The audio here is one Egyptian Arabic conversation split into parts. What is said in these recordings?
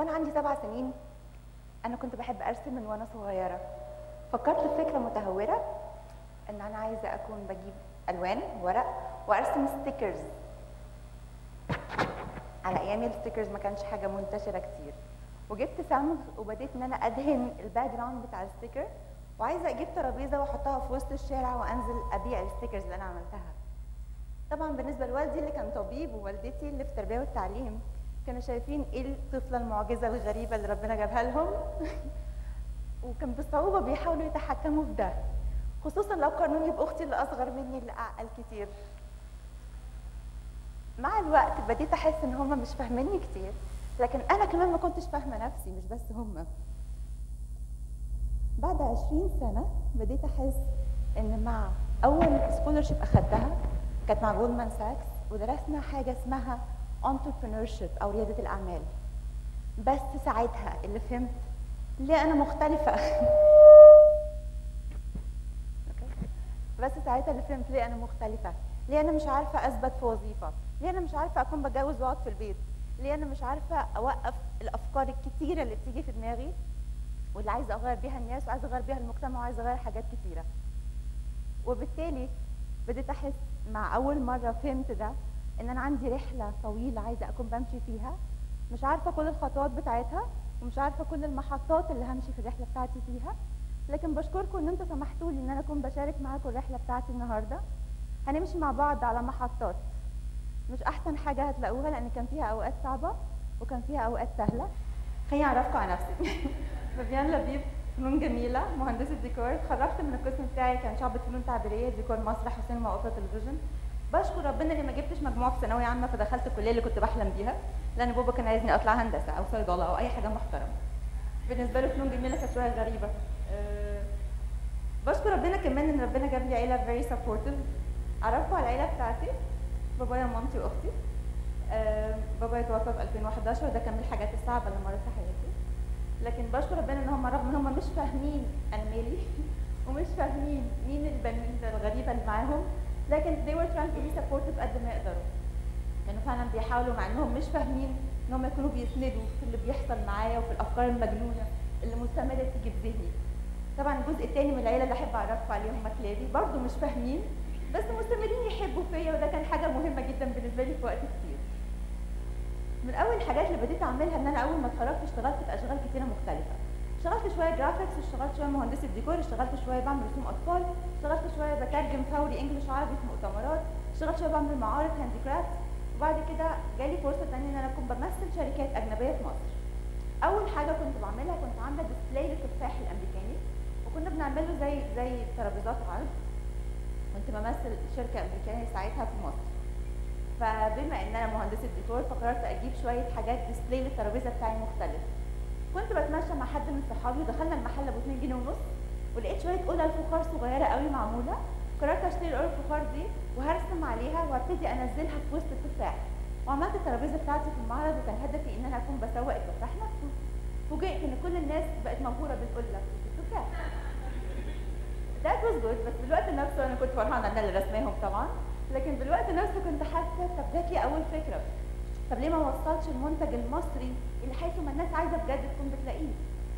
وانا عندي سبع سنين انا كنت بحب ارسم من وانا صغيره فكرت في فكره متهوره ان انا عايزه اكون بجيب الوان ورق وارسم ستيكرز على ايامي الستيكرز ما كانش حاجه منتشره كتير وجبت سمغ وبديت ان انا ادهن الباك جراوند بتاع الستيكر وعايزه اجيب ترابيزه واحطها في وسط الشارع وانزل ابيع الستيكرز اللي انا عملتها طبعا بالنسبه لوالدي اللي كان طبيب ووالدتي اللي في التربيه والتعليم كانوا شايفين ايه الطفله المعجزه الغريبه اللي ربنا جابها لهم وكان بصعوبه بيحاولوا يتحكموا في ده خصوصا لو قارنوني باختي اللي اصغر مني اللي اعقل كتير مع الوقت بديت احس ان هم مش فاهميني كتير لكن انا كمان ما كنتش فاهمه نفسي مش بس هم بعد 20 سنه بديت احس ان مع اول سكولرشيب اخدتها كانت مع جولدمان ساكس ودرسنا حاجه اسمها entrepreneurship او رياده الاعمال بس ساعتها اللي فهمت ليه انا مختلفه بس ساعتها اللي فهمت ليه انا مختلفه ليه انا مش عارفه اثبت في وظيفه ليه انا مش عارفه اكون بتجوز واقعد في البيت ليه انا مش عارفه اوقف الافكار الكتيره اللي بتيجي في دماغي واللي عايزه اغير بيها الناس وعايزه اغير بيها المجتمع وعايزه اغير حاجات كتيره وبالتالي بديت احس مع اول مره فهمت ده ان انا عندي رحله طويله عايزه اكون بمشي فيها مش عارفه كل الخطوات بتاعتها ومش عارفه كل المحطات اللي همشي في الرحله بتاعتي فيها لكن بشكركم ان انتم سمحتوا لي ان انا اكون بشارك معاكم الرحله بتاعتي النهارده هنمشي مع بعض على محطات مش احسن حاجه هتلاقوها لان كان فيها اوقات صعبه وكان فيها اوقات سهله خليني اعرفكم على نفسي فيفيان لبيب فنون جميله مهندسه ديكور اتخرجت من القسم بتاعي كان شعبة فنون تعبيريه ديكور مسرح وسينما واوبرا تلفزيون بشكر ربنا اني ما جبتش مجموعه في ثانويه عامه فدخلت الكليه اللي كنت بحلم بيها لان بابا كان عايزني اطلع هندسه او صيدله او اي حاجه محترمه بالنسبه له فنون جميله كانت شويه غريبه أه بشكر ربنا كمان ان ربنا جاب لي عيله فيري سبورتيف عرفوا على العيله بتاعتي بابايا ومامتي واختي أه بابايا توفى في 2011 وده كان من الحاجات الصعبه اللي مرت في حياتي لكن بشكر ربنا ان هم رغم ان هم مش فاهمين انا مالي ومش فاهمين مين البنين الغريبه اللي معاهم لكن they were trying to be supportive قد ما يقدروا كانوا فعلا بيحاولوا مع انهم مش فاهمين ان هم يكونوا بيسندوا في اللي بيحصل معايا وفي الافكار المجنونه اللي مستمره تيجي في ذهني طبعا الجزء الثاني من العيله اللي احب اعرفكم عليهم هم كلابي برضه مش فاهمين بس مستمرين يحبوا فيا وده كان حاجه مهمه جدا بالنسبه لي في وقت كتير من اول الحاجات اللي بديت اعملها ان انا اول ما اتخرجت اشتغلت في اشغال كتيره مختلفه اشتغلت شويه جرافيكس اشتغلت شويه مهندسه ديكور اشتغلت شويه بعمل رسوم اطفال اشتغلت شويه بترجم فوري انجلش عربي في مؤتمرات اشتغلت شويه بعمل معارض هاندي كرافت وبعد كده جالي فرصه ثانيه ان انا اكون بمثل شركات اجنبيه في مصر اول حاجه كنت بعملها كنت عامله ديسبلاي للتفاح الامريكاني وكنا بنعمله زي زي ترابيزات عرض كنت بمثل شركه امريكانيه ساعتها في مصر فبما ان انا مهندسه ديكور فقررت اجيب شويه حاجات ديسبلاي للترابيزه بتاعي مختلف كنت بتمشى مع حد من صحابي ودخلنا المحل ابو 2 جنيه ونص ولقيت شويه قلل فخار صغيره قوي معموله قررت اشتري القلل الفخار دي وهرسم عليها وابتدي انزلها في وسط التفاح وعملت الترابيزه بتاعتي في المعرض وكان هدفي ان انا اكون بسوق التفاح نفسه فوجئت ان كل الناس بقت مبهوره بالقله التفاح ده was good بس بالوقت نفسه انا كنت فرحانه ان انا اللي رسماهم طبعا لكن بالوقت نفسه كنت حاسه طب جات لي اول فكره طب ليه ما وصلش المنتج المصري اللي حيث ما الناس عايزه بجد تكون بتلاقيه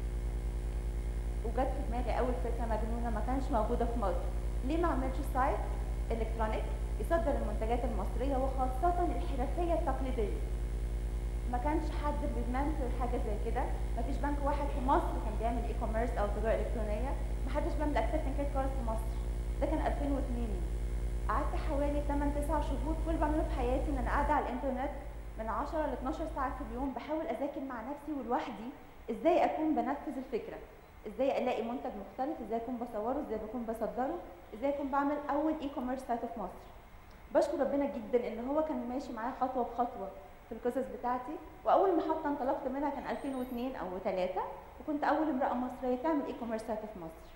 وجت في دماغي اول فكره مجنونه ما كانش موجوده في مصر ليه ما عملتش سايت الكترونيك يصدر المنتجات المصريه وخاصه الحرفيه التقليديه ما كانش حد بيمنتج حاجه زي كده ما فيش بنك واحد في مصر كان بيعمل اي كوميرس او تجاره الكترونيه ما حدش بيعمل اكسبتنج كريدت كارد في مصر ده كان 2002 قعدت حوالي 8 9 شهور كل اللي بعمله في حياتي ان انا قاعده على الانترنت من 10 ل 12 ساعه في اليوم بحاول اذاكر مع نفسي ولوحدي ازاي اكون بنفذ الفكره ازاي الاقي منتج مختلف ازاي اكون بصوره ازاي بكون بصدره ازاي اكون بعمل اول اي كوميرس سايت في مصر بشكر ربنا جدا ان هو كان ماشي معايا خطوه بخطوه في القصص بتاعتي واول محطه انطلقت منها كان 2002 او 3 وكنت اول امراه مصريه تعمل اي كوميرس سايت في مصر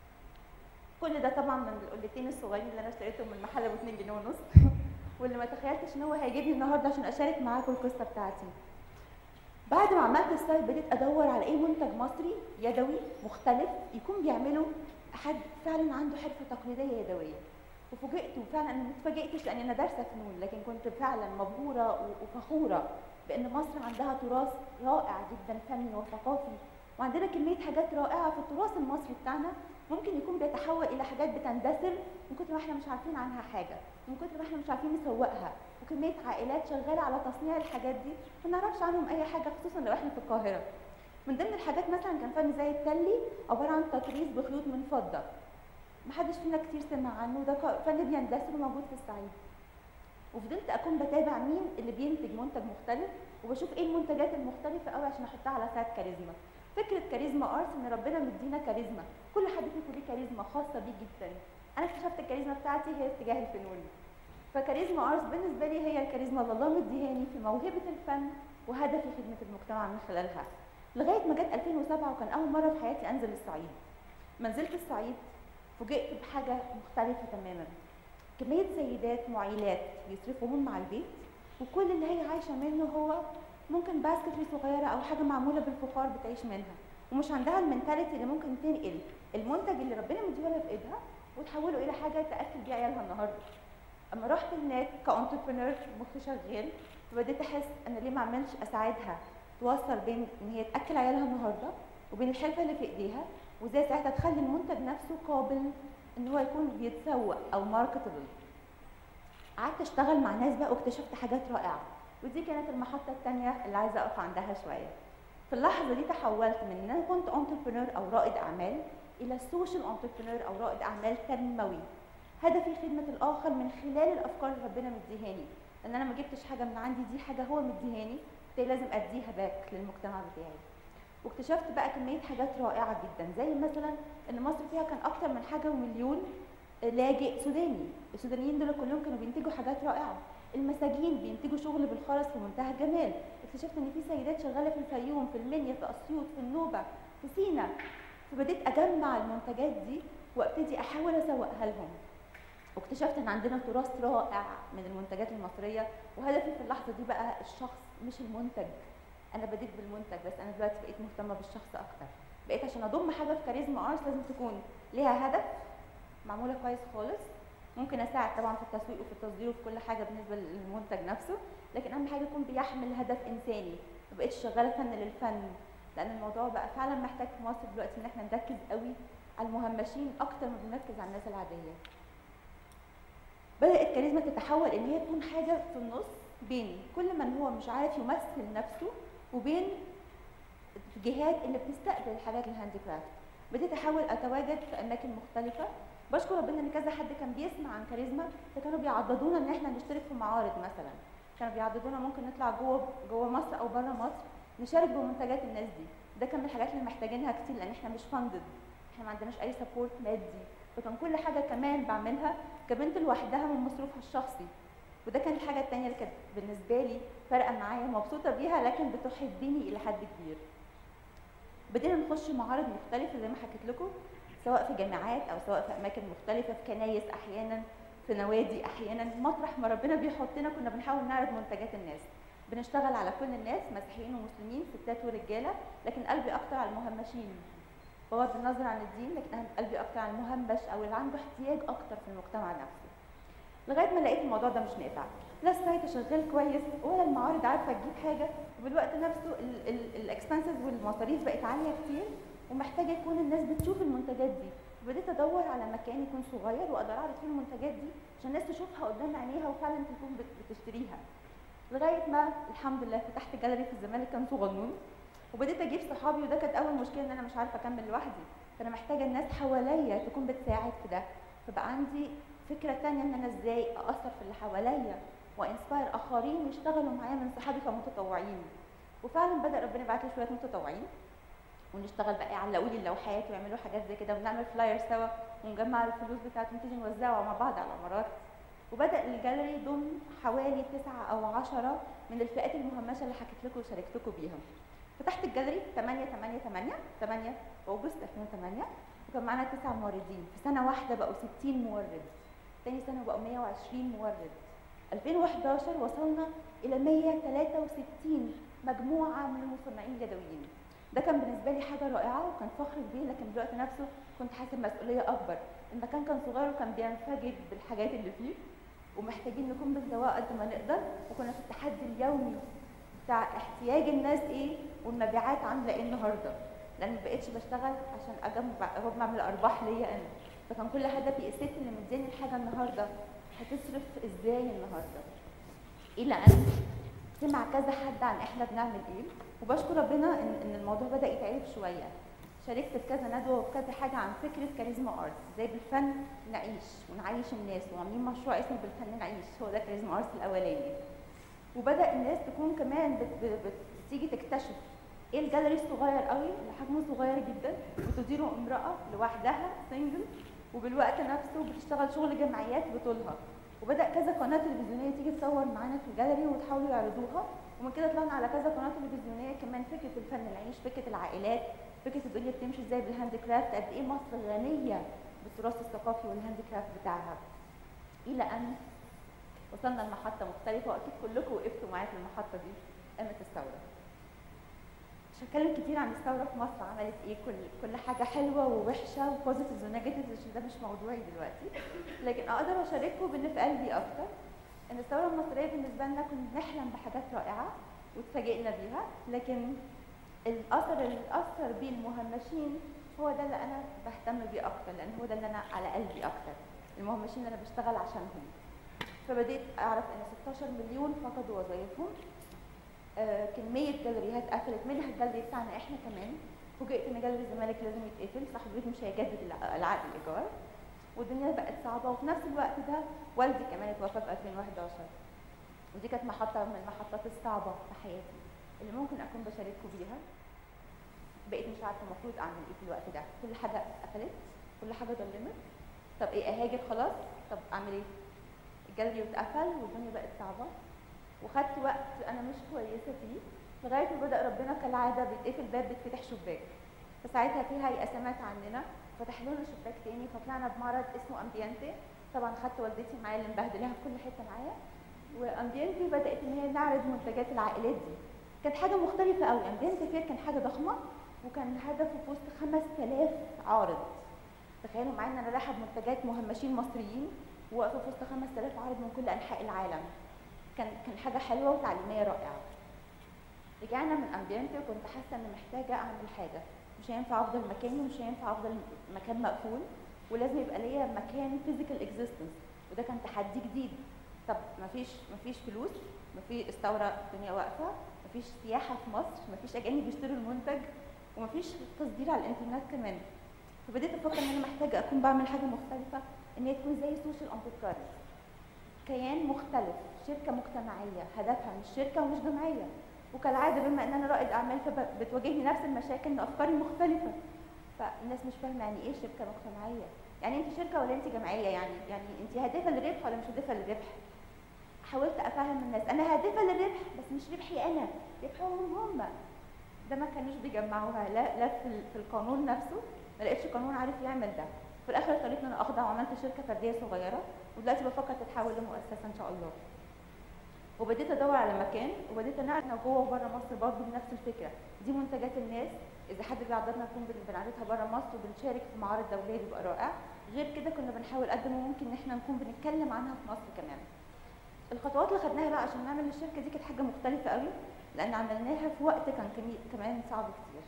كل ده طبعا من القلتين الصغيرين اللي انا اشتريتهم من محل ابو 2 جنيه ونص واللي ما تخيلتش ان هو هيجيبني النهارده عشان اشارك معاكم القصه بتاعتي بعد ما عملت السايت بديت ادور على اي منتج مصري يدوي مختلف يكون بيعمله حد فعلا عنده حرفه تقليديه يدويه وفوجئت وفعلا انا ما اتفاجئتش لان انا دارسه فنون لكن كنت فعلا مبهوره وفخوره بان مصر عندها تراث رائع جدا فني وثقافي وعندنا كميه حاجات رائعه في التراث المصري بتاعنا ممكن يكون بيتحول الى حاجات بتندثر من كتر ما احنا مش عارفين عنها حاجه من كتر ما احنا مش عارفين نسوقها وكميه عائلات شغاله على تصنيع الحاجات دي ما نعرفش عنهم اي حاجه خصوصا لو احنا في القاهره من ضمن الحاجات مثلا كان فن زي التلي عباره عن تطريز بخيوط من فضه محدش فينا كتير سمع عنه ده فن بيندثر وموجود في الصعيد وفضلت اكون بتابع مين اللي بينتج منتج مختلف وبشوف ايه المنتجات المختلفه قوي عشان احطها على ساعه كاريزما فكره كاريزما ارتس ان ربنا مدينا كاريزما كل حد فيكم ليه كاريزما خاصه بيه جدا انا اكتشفت الكاريزما بتاعتي هي اتجاه الفنون فكاريزما ارتس بالنسبه لي هي الكاريزما اللي الله مديهاني في موهبه الفن وهدفي خدمه المجتمع من خلالها لغايه ما جت 2007 وكان اول مره في حياتي انزل الصعيد ما نزلت الصعيد فوجئت بحاجه مختلفه تماما كميه سيدات معيلات بيصرفوا مع البيت وكل اللي هي عايشه منه هو ممكن باسكتري صغيره او حاجه معموله بالفخار بتعيش منها ومش عندها المنتاليتي اللي ممكن تنقل المنتج اللي ربنا مديهولها في ايدها وتحوله الى حاجه تاكل بيها عيالها النهارده اما رحت هناك كانتربرنور مخي شغال فبديت احس انا ليه ما اعملش اساعدها توصل بين ان هي تاكل عيالها النهارده وبين الحرفه اللي في ايديها وازاي ساعتها تخلي المنتج نفسه قابل ان هو يكون بيتسوق او ماركتبل قعدت اشتغل مع ناس بقى واكتشفت حاجات رائعه ودي كانت المحطه الثانيه اللي عايزه اقف عندها شويه في اللحظه دي تحولت من ان انا كنت انتربرنور او رائد اعمال الى سوشيال انتربرنور او رائد اعمال تنموي هدفي خدمه الاخر من خلال الافكار اللي ربنا مديهاني ان انا ما جبتش حاجه من عندي دي حاجه هو مديهاني لازم اديها باك للمجتمع بتاعي واكتشفت بقى كميه حاجات رائعه جدا زي مثلا ان مصر فيها كان اكتر من حاجه ومليون لاجئ سوداني السودانيين دول كلهم كانوا بينتجوا حاجات رائعه المساجين بينتجوا شغل بالخرز في منتهى الجمال اكتشفت ان في سيدات شغاله في الفيوم في المنيا في اسيوط في النوبه في سينا فبديت اجمع المنتجات دي وابتدي احاول اسوقها لهم واكتشفت ان عندنا تراث رائع من المنتجات المصريه وهدفي في اللحظه دي بقى الشخص مش المنتج انا بديت بالمنتج بس انا دلوقتي بقيت مهتمه بالشخص اكتر بقيت عشان اضم حاجه في كاريزما ارتس لازم تكون ليها هدف معموله كويس خالص ممكن اساعد طبعا في التسويق وفي التصدير وفي كل حاجه بالنسبه للمنتج نفسه لكن اهم حاجه يكون بيحمل هدف انساني ما بقتش شغاله فن للفن لان الموضوع بقى فعلا محتاج في مصر دلوقتي ان احنا نركز قوي على المهمشين اكتر ما بنركز على الناس العاديه بدات كاريزما تتحول ان هي تكون حاجه في النص بين كل من هو مش عارف يمثل نفسه وبين الجهات اللي بتستقبل الحاجات الهاند كرافت بديت احاول اتواجد في اماكن مختلفه بشكر ربنا ان كذا حد كان بيسمع عن كاريزما فكانوا بيعضدونا ان احنا نشترك في معارض مثلا كانوا بيعضدونا ممكن نطلع جوه جوه مصر او بره مصر نشارك بمنتجات الناس دي ده كان من الحاجات اللي محتاجينها كتير لان احنا مش فاندد احنا ما عندناش اي سبورت مادي فكان كل حاجه كمان بعملها كبنت لوحدها من مصروفها الشخصي وده كان الحاجه الثانيه اللي كانت بالنسبه لي فارقه معايا مبسوطه بيها لكن بتحبني الى حد كبير بدينا نخش معارض مختلفه زي ما حكيت لكم سواء في جامعات او سواء في اماكن مختلفه في كنايس احيانا في نوادي احيانا مطرح ما ربنا بيحطنا كنا بنحاول نعرض منتجات الناس بنشتغل على كل الناس مسيحيين ومسلمين ستات ورجاله لكن قلبي اكتر على المهمشين بغض النظر عن الدين لكن قلبي اكتر على المهمش او اللي عنده احتياج اكتر في المجتمع نفسه لغايه ما لقيت الموضوع ده مش نافع لا السايت شغال كويس ولا المعارض عارفه تجيب حاجه وبالوقت نفسه الاكسبنسز والمصاريف بقت عاليه كتير ومحتاجه يكون الناس بتشوف المنتجات دي فبديت ادور على مكان يكون صغير واقدر اعرض فيه المنتجات دي عشان الناس تشوفها قدام عينيها وفعلا تكون بتشتريها لغايه ما الحمد لله فتحت جاليري في الزمالك كان صغنون وبديت اجيب صحابي وده كانت اول مشكله ان انا مش عارفه اكمل لوحدي فانا محتاجه الناس حواليا تكون بتساعد في ده فبقى عندي فكره ثانيه ان انا ازاي اثر في اللي حواليا وانسباير اخرين يشتغلوا معايا من صحابي كمتطوعين وفعلا بدا ربنا يبعت لي شويه متطوعين ونشتغل بقى يعلقوا لي اللوحات ويعملوا حاجات زي كده ونعمل فلاير سوا ونجمع الفلوس بتاعتهم تيجي نوزعها مع بعض على العمارات وبدا الجاليري يضم حوالي تسعة او عشرة من الفئات المهمشه اللي حكيت لكم وشاركتكم بيها فتحت الجاليري 8 8 8 8 اغسطس 2008 وكان معانا تسع موردين في سنه واحده بقوا 60 مورد تاني سنه بقوا 120 مورد 2011 وصلنا الى 163 مجموعه من المصنعين اليدويين ده كان بالنسبه لي حاجه رائعه وكان فخر كبير لكن في الوقت نفسه كنت حاسه بمسؤوليه اكبر المكان كان صغير وكان بينفجر بالحاجات اللي فيه ومحتاجين نكون بنسواه قد ما نقدر وكنا في التحدي اليومي بتاع احتياج الناس ايه والمبيعات عامله ايه النهارده لان ما بقتش بشتغل عشان اجمع اعمل ارباح ليا انا فكان كل هدفي الست اللي مدياني الحاجه النهارده هتصرف ازاي النهارده الى ان سمع كذا حد عن احنا بنعمل ايه وبشكر ربنا ان ان الموضوع بدا يتعرف شويه شاركت في كذا ندوه وفي كذا حاجه عن فكره كاريزما ارت ازاي بالفن نعيش ونعيش الناس وعاملين مشروع اسمه بالفن نعيش هو ده كاريزما ارت الاولاني وبدا الناس تكون كمان بت بت بتيجي تكتشف ايه الجاليري الصغير قوي اللي حجمه صغير جدا بتديره امراه لوحدها سنجل وبالوقت نفسه بتشتغل شغل جمعيات بطولها وبدا كذا قناه تلفزيونيه تيجي تصور معانا في الجاليري وتحاولوا يعرضوها ومن كده طلعنا على كذا قناه تلفزيونيه كمان فكره الفن العيش فكره العائلات فكره الدنيا بتمشي ازاي بالهاند كرافت قد ايه مصر غنيه بالتراث الثقافي والهاند كرافت بتاعها الى ان وصلنا لمحطه مختلفه واكيد كلكم وقفتوا معايا في المحطه دي قامت الثوره مش هتكلم كتير عن الثوره في مصر عملت ايه كل كل حاجه حلوه ووحشه وبوزيتيفز ونيجاتيفز عشان ده مش موضوعي دلوقتي لكن اقدر اشارككم باللي في قلبي اكتر ان الثوره المصريه بالنسبه لنا كنا بنحلم بحاجات رائعه واتفاجئنا بيها لكن الاثر اللي اثر بيه المهمشين هو ده اللي انا بهتم بيه اكتر لان هو ده اللي انا على قلبي اكتر المهمشين اللي انا بشتغل عشانهم فبديت اعرف ان 16 مليون فقدوا وظائفهم آه كميه جاليريات قفلت منها الجاليري بتاعنا احنا كمان فوجئت ان جاليري الزمالك لازم يتقفل صاحب البيت مش هيجدد الع- العقد الايجار والدنيا بقت صعبه وفي نفس الوقت ده والدي كمان اتوفى في 2011 ودي كانت محطه من المحطات الصعبه في حياتي اللي ممكن اكون بشارككم بيها بقيت مش عارفه المفروض اعمل ايه في الوقت ده كل حاجه قفلت كل حاجه ضلمت طب ايه اهاجر خلاص طب اعمل ايه الجاليري اتقفل والدنيا بقت صعبه وخدت وقت انا مش كويسه فيه لغايه ما بدا ربنا كالعاده بيتقفل باب بيتفتح شباك فساعتها في هيئه سمعت عننا فتح لنا شباك تاني فطلعنا بمعرض اسمه امبيانتي طبعا خدت والدتي معايا اللي مبهدلاها في كل حته معايا وامبيانتي بدات ان هي نعرض منتجات العائلات دي كانت حاجه مختلفه قوي امبيانتي فير كان حاجه ضخمه وكان هدفه في وسط 5000 عارض تخيلوا معايا ان انا رايحه بمنتجات مهمشين مصريين وواقفه في وسط 5000 عارض من كل انحاء العالم كان كان حاجه حلوه وتعليميه رائعه رجعنا من امبيانتي وكنت حاسه اني محتاجه اعمل حاجه مش هينفع افضل مكاني ومش هينفع افضل مكان مقفول ولازم يبقى ليا مكان فيزيكال اكزيستنس وده كان تحدي جديد طب مفيش مفيش فلوس مفيش الثوره الدنيا واقفه مفيش سياحه في مصر مفيش اجانب بيشتروا المنتج ومفيش تصدير على الانترنت كمان فبديت افكر ان انا محتاجه اكون بعمل حاجه مختلفه ان هي تكون زي سوشيال انتربرايز كيان مختلف شركه مجتمعيه هدفها مش شركه ومش جمعيه وكالعاده بما ان انا رائد اعمال فبتواجهني نفس المشاكل ان افكاري مختلفه فالناس مش فاهمه يعني ايه شركه مجتمعيه يعني انت شركه ولا انت جمعيه يعني يعني انت هادفه للربح ولا مش هادفه للربح حاولت افهم الناس انا هادفه للربح بس مش ربحي انا ربحهم هم ده ما كانوش بيجمعوها لا لا في ال- في القانون نفسه ما لقيتش قانون عارف يعمل ده في الاخر اضطريت ان انا اخضع وعملت شركه فرديه صغيره ودلوقتي بفكر تتحول لمؤسسه ان شاء الله وبديت ادور على مكان وبديت انقل انا جوه وبره مصر برضه بنفس الفكره دي منتجات الناس اذا حد بيعرضنا نكون بن- بنعرضها بره مصر وبنشارك في معارض دوليه بيبقى رائع غير كده كنا بنحاول قد ما ممكن ان احنا نكون بنتكلم عنها في مصر كمان الخطوات اللي خدناها بقى عشان نعمل الشركه دي كانت حاجه مختلفه قوي لان عملناها في وقت كان كمي- كمان صعب كتير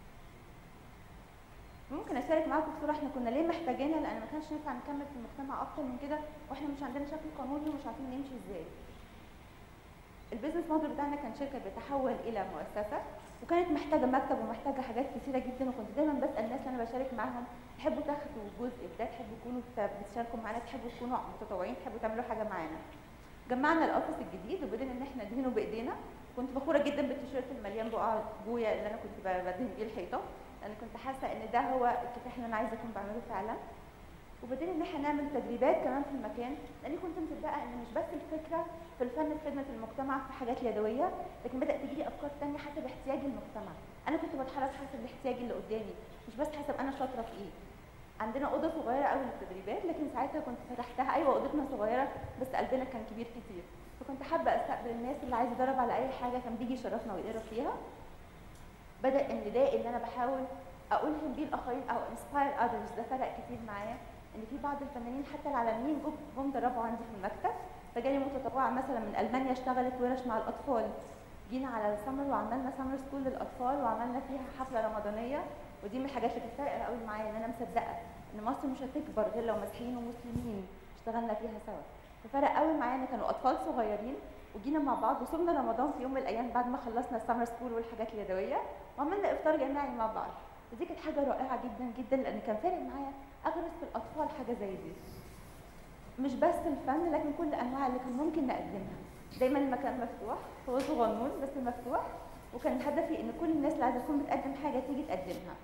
ممكن اشارك معاكم بصوره احنا كنا ليه محتاجينها لان ما كانش ينفع نكمل في المجتمع اكتر من كده واحنا مش عندنا شكل قانوني ومش عارفين نمشي ازاي البيزنس موديل بتاعنا كان شركه بتتحول الى مؤسسه وكانت محتاجه مكتب ومحتاجه حاجات كتيره جدا وكنت دايما بسال الناس اللي انا بشارك معاهم تحبوا تاخدوا جزء في ده تحبوا تكونوا بت- بتشاركوا معانا تحبوا تكونوا متطوعين تحبوا تعملوا حاجه معانا جمعنا الاوفيس الجديد وبدينا ان احنا ندهنه بايدينا كنت فخوره جدا بالتيشيرت المليان بقع بويا اللي انا كنت ب- بدهن بيه الحيطه لان كنت حاسه ان ده هو الكفاح اللي انا عايزه اكون بعمله فعلا وبدينا ان احنا نعمل تدريبات كمان في المكان لاني كنت مصدقه ان مش بس الفكره في الفن في خدمه المجتمع في حاجات يدويه لكن بدات تجي لي افكار تانية حسب احتياج المجتمع انا كنت بتحرك حسب الاحتياج اللي قدامي مش بس حسب انا شاطره في ايه عندنا اوضه صغيره قوي للتدريبات لكن ساعتها كنت فتحتها ايوه اوضتنا صغيره بس قلبنا كان كبير كتير فكنت حابه استقبل الناس اللي عايز يدرب على اي حاجه كان بيجي يشرفنا ويقرا فيها بدا النداء اللي انا بحاول اقولهم بيه الاخرين او انسباير اذرز ده فرق كتير معايا ان في بعض الفنانين حتى العالميين جم جم دربوا عندي في المكتب فجالي متطوعه مثلا من المانيا اشتغلت ورش مع الاطفال جينا على السمر وعملنا سمر سكول للاطفال وعملنا فيها حفله رمضانيه ودي من الحاجات اللي كانت فارقه قوي معايا ان انا مصدقه ان مصر مش هتكبر غير لو مسيحيين ومسلمين اشتغلنا فيها سوا ففرق قوي معايا ان كانوا اطفال صغيرين وجينا مع بعض وصومنا رمضان في يوم من الايام بعد ما خلصنا السمر سكول والحاجات اليدويه وعملنا افطار جماعي مع بعض ودي كانت حاجه رائعه جدا جدا لان كان فارق معايا اغرس في الاطفال حاجه زي دي مش بس الفن لكن كل انواع اللي كان ممكن نقدمها دايما المكان مفتوح هو صغنون بس مفتوح وكان هدفي ان كل الناس اللي عايزه تكون بتقدم حاجه تيجي تقدمها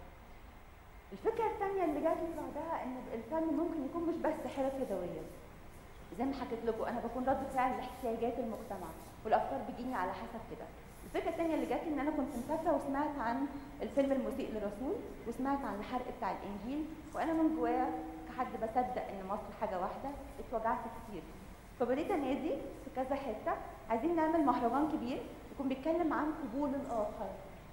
الفكره الثانيه اللي جات لي بعدها ان الفن ممكن يكون مش بس حرف يدويه زي ما حكيت لكم انا بكون رد فعل لاحتياجات المجتمع والافكار بتجيني على حسب كده الفكره الثانيه اللي جات لي ان انا كنت مسافره وسمعت عن الفيلم المسيء للرسول وسمعت عن الحرق بتاع الانجيل وانا من جوايا كحد بصدق ان مصر حاجه واحده اتوجعت كتير فبديت انادي في كذا حته عايزين نعمل مهرجان كبير يكون بيتكلم عن قبول الاخر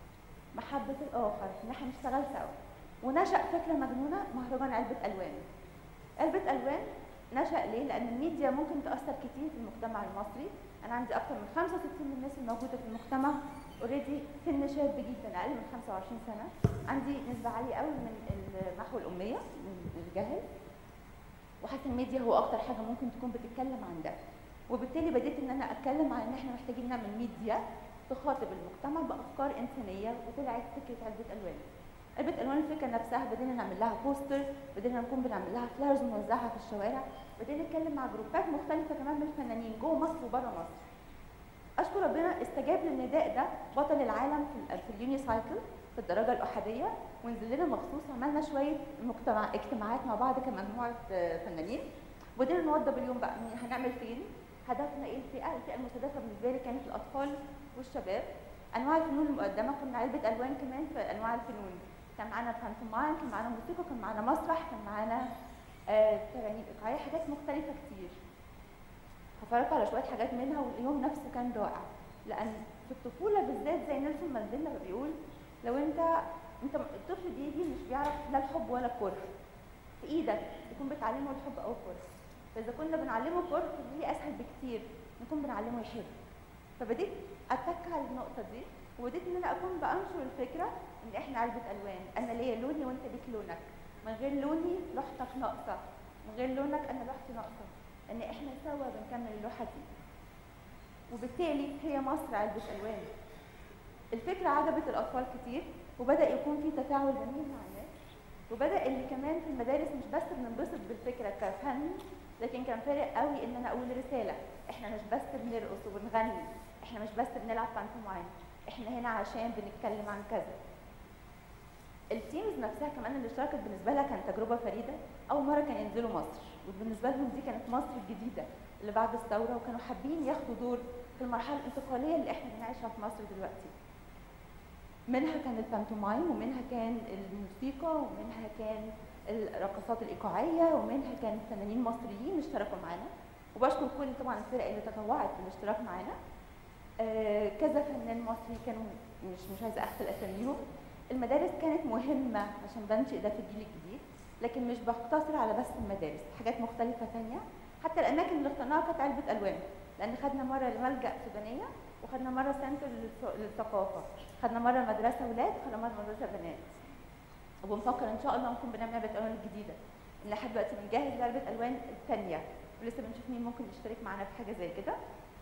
محبه الاخر ان احنا نشتغل سوا ونشا فكره مجنونه مهرجان علبه الوان علبه الوان نشا ليه لان الميديا ممكن تاثر كتير في المجتمع المصري انا عندي اكثر من 65 من الناس الموجوده في المجتمع اوريدي سن شاب جدا اقل من 25 سنه عندي نسبه عاليه قوي من محو الاميه من الجهل وحاسه الميديا هو اكتر حاجه ممكن تكون بتتكلم عن ده وبالتالي بديت ان انا اتكلم عن ان احنا محتاجين نعمل ميديا تخاطب المجتمع بافكار انسانيه وطلعت فكره علبه الوان علبه الوان الفكره نفسها بدينا نعمل لها بوستر بدينا نكون بنعمل لها فلايرز ونوزعها في الشوارع بدينا نتكلم مع جروبات مختلفه كمان من الفنانين جوه مصر وبره مصر اشكر ربنا استجاب للنداء ده بطل العالم في, في اليوني سايكل في الدرجه الاحاديه ونزل لنا مخصوص عملنا شويه مجتمع اجتماعات مع بعض كمجموعه فنانين وبدينا نوضب اليوم بقى هنعمل فين هدفنا ايه الفئه الفئه المستهدفه بالنسبه لي كانت الاطفال والشباب انواع الفنون المقدمه كنا علبه الوان كمان في انواع الفنون كان معانا بانتوماين كان معانا موسيقى كان معانا مسرح كان معانا ترانيم آه ايقاعيه حاجات مختلفه كتير هفرجكم على شويه حاجات منها واليوم نفسه كان رائع لان في الطفوله بالذات زي نيلسون مانديلا ما بيقول لو انت انت الطفل بيجي مش بيعرف لا الحب ولا الكره في ايدك تكون بتعلمه الحب او الكره فاذا كنا بنعلمه الكره دي اسهل بكتير نكون بنعلمه يحب فبديت اتك على النقطه دي وبديت ان انا اكون بانشر الفكره ان احنا علبه الوان انا ليا لوني وانت ليك لونك من غير لوني لوحتك ناقصه من غير لونك انا لوحتي ناقصه ان احنا سوا بنكمل اللوحه دي وبالتالي هي مصر علبه الوان الفكره عجبت الاطفال كتير وبدا يكون في تفاعل جميل مع الناس وبدا اللي كمان في المدارس مش بس بننبسط بالفكره كفن لكن كان فارق قوي ان انا اقول رساله احنا مش بس بنرقص وبنغني احنا مش بس بنلعب بانتوماين احنا هنا عشان بنتكلم عن كذا التيمز نفسها كمان اللي اشتركت بالنسبه لها كانت تجربه فريده اول مره كانوا ينزلوا مصر وبالنسبه لهم دي كانت مصر الجديده اللي بعد الثوره وكانوا حابين ياخدوا دور في المرحله الانتقاليه اللي احنا بنعيشها في مصر دلوقتي منها كان البانتومايم ومنها كان الموسيقى ومنها كان الرقصات الايقاعيه ومنها كان فنانين مصريين اشتركوا معانا وبشكر كل طبعا الفرق اللي تطوعت في الاشتراك معانا آه كذا فنان مصري كانوا مش مش عايزه اغفل اساميهم المدارس كانت مهمه عشان بنشئ ده في الجيل الجديد لكن مش بقتصر على بس المدارس حاجات مختلفه ثانيه حتى الاماكن اللي اخترناها كانت علبه الوان لان خدنا مره لملجا سودانيه وخدنا مره سنتر للثقافه خدنا مره مدرسه ولاد وخدنا مره مدرسه بنات وبنفكر ان شاء الله نكون بنعمل علبه الوان الجديده ان لحد دلوقتي بنجهز لعبه الوان الثانيه ولسه بنشوف مين ممكن يشترك معانا في حاجه زي كده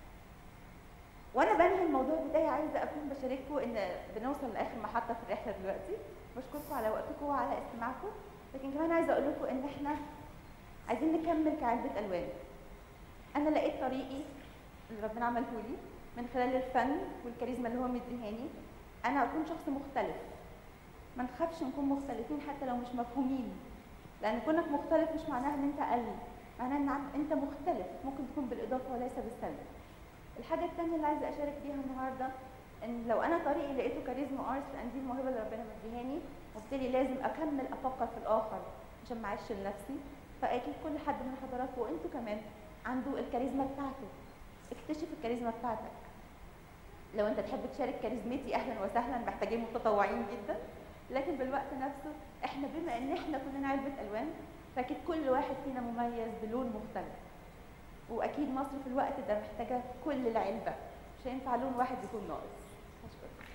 وانا بنهي الموضوع بتاعي عايزه اكون بشارككم ان بنوصل لاخر محطه في الرحله دلوقتي بشكركم على وقتكم وعلى استماعكم لكن كمان عايزه اقول لكم ان احنا عايزين نكمل كعلبه الوان انا لقيت طريقي اللي ربنا عمله لي من خلال الفن والكاريزما اللي هو مديهاني انا اكون شخص مختلف ما نخافش نكون مختلفين حتى لو مش مفهومين لان كونك مختلف مش معناها ان انت اقل معناها ان انت مختلف ممكن تكون بالاضافه وليس بالسلب الحاجه الثانيه اللي عايزه اشارك بيها النهارده ان لو انا طريقي لقيته كاريزما ارتس لان دي الموهبه اللي ربنا مديهاني وبالتالي لازم اكمل افكر في الاخر عشان ما اعيش لنفسي فاكيد كل حد من حضراتكم وانتوا كمان عنده الكاريزما بتاعته اكتشف الكاريزما بتاعتك لو انت تحب تشارك كاريزمتي اهلا وسهلا محتاجين متطوعين جدا لكن بالوقت نفسه احنا بما ان احنا كلنا علبه الوان فاكيد كل واحد فينا مميز بلون مختلف واكيد مصر في الوقت ده محتاجه كل العلبه مش مش هينفع لون واحد يكون ناقص هشكرك